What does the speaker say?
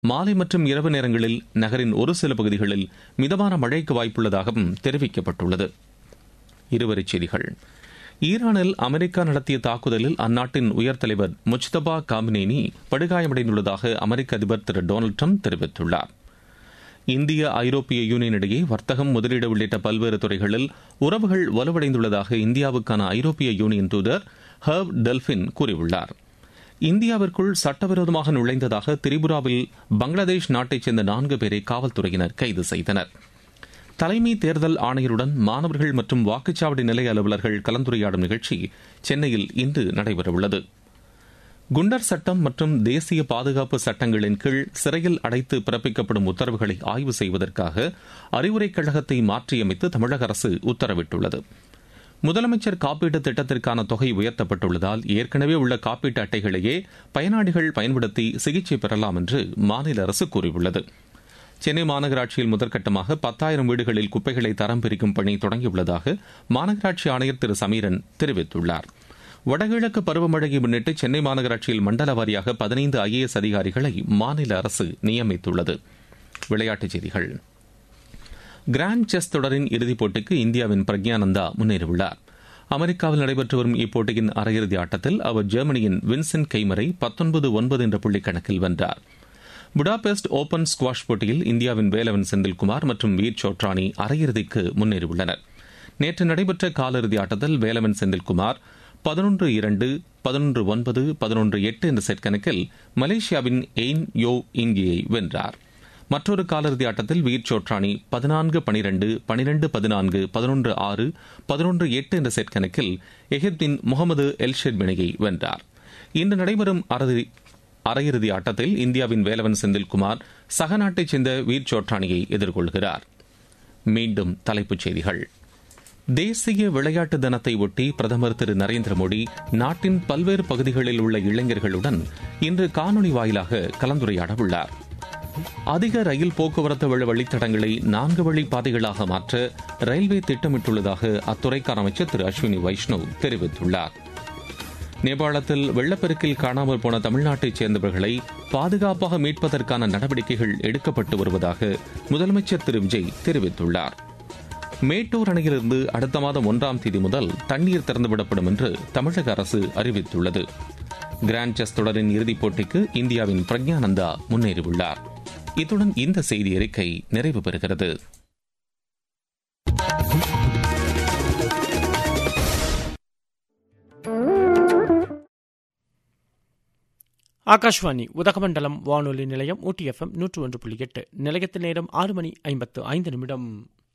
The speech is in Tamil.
மாலை மற்றும் இரவு நேரங்களில் நகரின் ஒரு சில பகுதிகளில் மிதமான மழைக்கு வாய்ப்புள்ளதாகவும் தெரிவிக்கப்பட்டுள்ளது இருவரிச் செய்திகள் ஈரானில் அமெரிக்கா நடத்திய தாக்குதலில் அந்நாட்டின் உயர் தலைவர் முஜ்தபா காமினேனி படுகாயமடைந்துள்ளதாக அமெரிக்க அதிபர் திரு டொனால்டு ட்ரம்ப் தெரிவித்துள்ளார் இந்திய ஐரோப்பிய யூனியன் இடையே வர்த்தகம் முதலீடு உள்ளிட்ட பல்வேறு துறைகளில் உறவுகள் வலுவடைந்துள்ளதாக இந்தியாவுக்கான ஐரோப்பிய யூனியன் தூதர் ஹர்வ் டெல்பின் கூறியுள்ளார் இந்தியாவிற்குள் சட்டவிரோதமாக நுழைந்ததாக திரிபுராவில் பங்களாதேஷ் நாட்டைச் சேர்ந்த நான்கு பேரை காவல்துறையினர் கைது செய்தனர் தலைமை தேர்தல் ஆணையருடன் மாணவர்கள் மற்றும் வாக்குச்சாவடி நிலைய அலுவலர்கள் கலந்துரையாடும் நிகழ்ச்சி சென்னையில் இன்று நடைபெறவுள்ளது குண்டர் சட்டம் மற்றும் தேசிய பாதுகாப்பு சட்டங்களின் கீழ் சிறையில் அடைத்து பிறப்பிக்கப்படும் உத்தரவுகளை ஆய்வு செய்வதற்காக அறிவுரைக் கழகத்தை மாற்றியமைத்து தமிழக அரசு உத்தரவிட்டுள்ளது முதலமைச்சர் காப்பீட்டு திட்டத்திற்கான தொகை உயர்த்தப்பட்டுள்ளதால் ஏற்கனவே உள்ள காப்பீட்டு அட்டைகளையே பயனாளிகள் பயன்படுத்தி சிகிச்சை பெறலாம் என்று மாநில அரசு கூறியுள்ளது சென்னை மாநகராட்சியில் முதற்கட்டமாக பத்தாயிரம் வீடுகளில் குப்பைகளை தரம் பிரிக்கும் பணி தொடங்கியுள்ளதாக மாநகராட்சி ஆணையர் திரு சமீரன் தெரிவித்துள்ளார் வடகிழக்கு பருவமழையை முன்னிட்டு சென்னை மாநகராட்சியில் மண்டல வாரியாக பதினைந்து ஐஏஎஸ் அதிகாரிகளை மாநில அரசு நியமித்துள்ளது விளையாட்டுச் செய்திகள் கிராண்ட் செஸ் தொடரின் இறுதிப் போட்டிக்கு இந்தியாவின் பிரக்யானந்தா முன்னேறியுள்ளார் அமெரிக்காவில் நடைபெற்று வரும் இப்போட்டியின் அரையிறுதி ஆட்டத்தில் அவர் ஜெர்மனியின் வின்சென்ட் கெய்மரை பத்தொன்பது ஒன்பது என்ற புள்ளி கணக்கில் வென்றார் புடாபெஸ்ட் ஓபன் ஸ்குவாஷ் போட்டியில் இந்தியாவின் வேலவன் செந்தில்குமார் மற்றும் வீர் சோட்ரானி அரையிறுதிக்கு முன்னேறியுள்ளனர் நேற்று நடைபெற்ற காலிறுதி ஆட்டத்தில் வேலவன் செந்தில்குமார் பதினொன்று இரண்டு பதினொன்று ஒன்பது பதினொன்று எட்டு என்ற செட் கணக்கில் மலேசியாவின் எயின் யோ இங்கியை வென்றார் மற்றொரு காலிறுதி ஆட்டத்தில் வீர் சோட்ரானி பதினான்கு பனிரெண்டு பனிரெண்டு பதினான்கு பதினொன்று ஆறு பதினொன்று எட்டு என்ற செட் கணக்கில் எகிப்தின் முகமது எல்ஷெட் இணையை வென்றார் இன்று நடைபெறும் அரையிறுதி ஆட்டத்தில் இந்தியாவின் வேலவன் செந்தில்குமார் சக நாட்டைச் சேர்ந்த வீர் சோட்ரானியை எதிர்கொள்கிறார் மீண்டும் தலைப்புச் செய்திகள் தேசிய விளையாட்டு தினத்தை ஒட்டி பிரதமர் திரு நரேந்திர மோடி நாட்டின் பல்வேறு பகுதிகளில் உள்ள இளைஞர்களுடன் இன்று காணொலி வாயிலாக கலந்துரையாட உள்ளார் அதிக ரயில் போக்குவரத்து வழித்தடங்களை நான்கு வழி பாதைகளாக மாற்ற ரயில்வே திட்டமிட்டுள்ளதாக அத்துறைக்கான அமைச்சர் திரு அஸ்வினி வைஷ்ணவ் தெரிவித்துள்ளார் நேபாளத்தில் வெள்ளப்பெருக்கில் காணாமல் போன தமிழ்நாட்டைச் சேர்ந்தவர்களை பாதுகாப்பாக மீட்பதற்கான நடவடிக்கைகள் எடுக்கப்பட்டு வருவதாக முதலமைச்சர் திரு விஜய் தெரிவித்துள்ளார் மேட்டூர் அணையிலிருந்து அடுத்த மாதம் ஒன்றாம் தேதி முதல் தண்ணீர் திறந்துவிடப்படும் என்று தமிழக அரசு அறிவித்துள்ளது கிராண்ட் செஸ் தொடரின் இறுதிப் போட்டிக்கு இந்தியாவின் பிரக்யானந்தா முன்னேறியுள்ளார் இத்துடன் இந்த செய்தி அறிக்கை நிறைவு பெறுகிறது ஆகாஷ்வாணி உதகமண்டலம் வானொலி நிலையம் ஊட்டி எஃப்எம் நூற்று ஒன்று புள்ளி எட்டு நிலையத்தில் நேரம் ஆறு மணி ஐம்பத்து ஐந்து நிமிடம்